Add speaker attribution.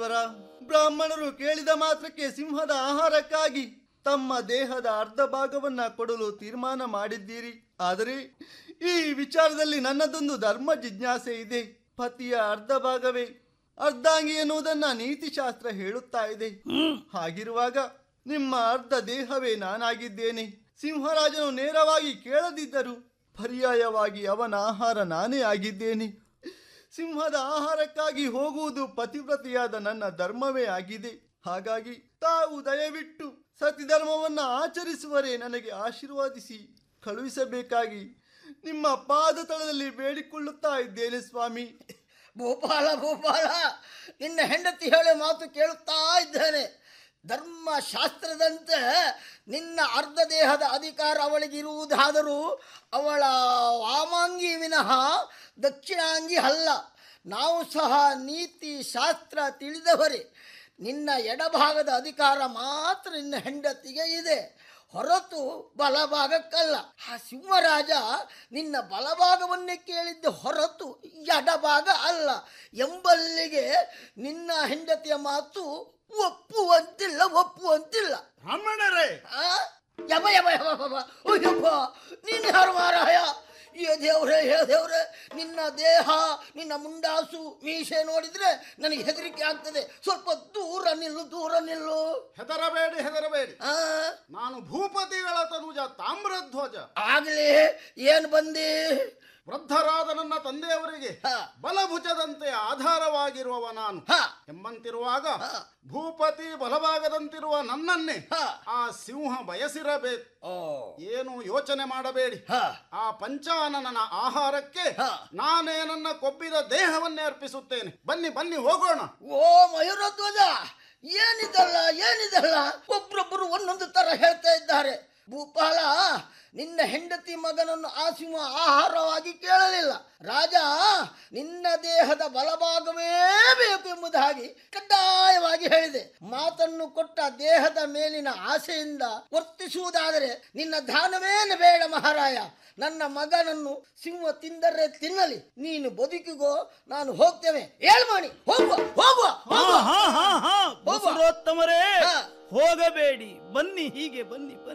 Speaker 1: ಪರ ಬ್ರಾಹ್ಮಣರು ಕೇಳಿದ ಮಾತ್ರಕ್ಕೆ ಸಿಂಹದ ಆಹಾರಕ್ಕಾಗಿ ತಮ್ಮ ದೇಹದ ಅರ್ಧ ಭಾಗವನ್ನ ಕೊಡಲು ತೀರ್ಮಾನ ಮಾಡಿದ್ದೀರಿ ಆದರೆ ಈ ವಿಚಾರದಲ್ಲಿ ನನ್ನದೊಂದು ಧರ್ಮ ಜಿಜ್ಞಾಸೆ ಇದೆ ಪತಿಯ ಅರ್ಧ ಭಾಗವೇ ಅರ್ಧಾಂಗಿ ಎನ್ನುವುದನ್ನ ನೀತಿಶಾಸ್ತ್ರ ಹೇಳುತ್ತಾ ಇದೆ ಹಾಗಿರುವಾಗ ನಿಮ್ಮ ಅರ್ಧ ದೇಹವೇ ನಾನಾಗಿದ್ದೇನೆ ಸಿಂಹರಾಜನು ನೇರವಾಗಿ ಕೇಳದಿದ್ದರು ಪರ್ಯಾಯವಾಗಿ ಅವನ ಆಹಾರ ನಾನೇ ಆಗಿದ್ದೇನೆ ಸಿಂಹದ ಆಹಾರಕ್ಕಾಗಿ ಹೋಗುವುದು ಪತಿವ್ರತೆಯಾದ ನನ್ನ ಧರ್ಮವೇ ಆಗಿದೆ ಹಾಗಾಗಿ ತಾವು ದಯವಿಟ್ಟು ಸತಿಧರ್ಮವನ್ನು ಆಚರಿಸುವರೇ ನನಗೆ ಆಶೀರ್ವಾದಿಸಿ ಕಳುಹಿಸಬೇಕಾಗಿ ನಿಮ್ಮ ಪಾದ ತಳದಲ್ಲಿ ಬೇಡಿಕೊಳ್ಳುತ್ತಾ ಇದ್ದೇನೆ ಸ್ವಾಮಿ
Speaker 2: ಭೂಪಾಲ ಭೂಪಾಲ ನಿನ್ನ ಹೆಂಡತಿ ಹೇಳೋ ಮಾತು ಕೇಳುತ್ತಾ ಇದ್ದೇನೆ ಧರ್ಮ ಶಾಸ್ತ್ರದಂತೆ ನಿನ್ನ ಅರ್ಧ ದೇಹದ ಅಧಿಕಾರ ಅವಳಿಗಿರುವುದಾದರೂ ಅವಳ ವಾಮಾಂಗಿ ವಿನಃ ದಕ್ಷಿಣಾಂಗಿ ಅಲ್ಲ ನಾವು ಸಹ ನೀತಿ ಶಾಸ್ತ್ರ ತಿಳಿದವರೇ ನಿನ್ನ ಎಡಭಾಗದ ಅಧಿಕಾರ ಮಾತ್ರ ನಿನ್ನ ಹೆಂಡತಿಗೆ ಇದೆ ಹೊರತು ಬಲಭಾಗಕ್ಕಲ್ಲ ಆ ಸಿಂಹರಾಜ ನಿನ್ನ ಬಲಭಾಗವನ್ನೇ ಕೇಳಿದ್ದ ಹೊರತು ಎಡಭಾಗ ಅಲ್ಲ ಎಂಬಲ್ಲಿಗೆ ನಿನ್ನ ಹೆಂಡತಿಯ ಮಾತು ಒಪ್ಪುವಂತಿಲ್ಲ ಒಪ್ಪುವಂತಿಲ್ಲ
Speaker 3: ಬ್ರಾಹ್ಮಣರೇ
Speaker 2: ಆ? ಯಬ ಯಬ ಯಬ ಯಬ. ಅಯ್ಯಪ್ಪ ನೀನು ಯಾರು ಮಾರಾಯ ಏ ದೇವ್ರೆ ಹೇ ದೇವ್ರೆ ನಿನ್ನ ದೇಹ ನಿನ್ನ ಮುಂಡಾಸು ಮೀಸೆ ನೋಡಿದ್ರೆ ನನಗೆ ಹೆದರಿಕೆ ಆಗ್ತದೆ ಸ್ವಲ್ಪ ದೂರ ನಿಲ್ಲು ದೂರ ನಿಲ್ಲು
Speaker 3: ಹೆದರಬೇಡಿ ಹೆದರಬೇಡಿ
Speaker 2: ಆ
Speaker 3: ನಾನು ಭೂಪತಿಗಳ ತನುಜ ತಾಮ್ರಧ್ವಜ
Speaker 2: ಆಗ್ಲಿ ಏನ್ ಬಂದಿ
Speaker 3: ವೃದ್ಧರಾದ ನನ್ನ ತಂದೆಯವರಿಗೆ
Speaker 2: ಹ.
Speaker 3: ಬಲಭುಜದಂತೆ ಆಧಾರವಾಗಿರುವವ ನಾನು
Speaker 2: ಹ
Speaker 3: ಎಂಬಂತಿರುವಾಗ
Speaker 2: ಹ.
Speaker 3: ಭೂಪತಿ ಬಲಭಾಗದಂತಿರುವ ನನ್ನನ್ನೇ
Speaker 2: ಹ.
Speaker 3: ಆ ಸಿಂಹ ಬಯಸಿರಬೇಕು
Speaker 2: ಓ
Speaker 3: ಏನು ಯೋಚನೆ ಮಾಡಬೇಡಿ
Speaker 2: ಹ
Speaker 3: ಆ ಪಂಚಾನನ ಆಹಾರಕ್ಕೆ
Speaker 2: ಹ.
Speaker 3: ನಾನೇ ನನ್ನ ಕೊಬ್ಬಿದ ದೇಹವನ್ನೇ ಅರ್ಪಿಸುತ್ತೇನೆ ಬನ್ನಿ ಬನ್ನಿ ಹೋಗೋಣ
Speaker 2: ಓ ಮಯೂರಧ್ವಜ ಏನಿದಲ್ಲ ಏನಿದಲ್ಲ ಒಬ್ರೊಬ್ಬರು ಒಂದೊಂದು ತರ ಹೇಳ್ತಾ ಇದ್ದಾರೆ ಭೂಪಾಲ ನಿನ್ನ ಹೆಂಡತಿ ಮಗನನ್ನು ಆ ಸಿಂಹ ಆಹಾರವಾಗಿ ಕೇಳಲಿಲ್ಲ ರಾಜ ನಿನ್ನ ದೇಹದ ಬಲಭಾಗವೇ ಬೇಕು ಎಂಬುದಾಗಿ ಕಡ್ಡಾಯವಾಗಿ ಹೇಳಿದೆ ಮಾತನ್ನು ಕೊಟ್ಟ ದೇಹದ ಮೇಲಿನ ಆಸೆಯಿಂದ ವರ್ತಿಸುವುದಾದರೆ ನಿನ್ನ ದಾನವೇನು ಬೇಡ ಮಹಾರಾಯ ನನ್ನ ಮಗನನ್ನು ಸಿಂಹ ತಿಂದರೆ ತಿನ್ನಲಿ ನೀನು ಬದುಕಿಗೋ ನಾನು ಹೋಗ್ತೇವೆ ಹೇಳ್ಮಾಣಿ ಹೋಗುವ ಹೋಗುವ
Speaker 4: ಹಾ
Speaker 2: ಹೋಗುವ
Speaker 4: ಹಾ ಹಾ ಹಾ
Speaker 2: ಹೋಗುವ.
Speaker 4: ಬಸರೋತ್ತಮರೇ
Speaker 2: ಹಾ.
Speaker 4: ಹೋಗಬೇಡಿ ಬನ್ನಿ ಹೀಗೆ ಬನ್ನಿ ಬನ್ನಿ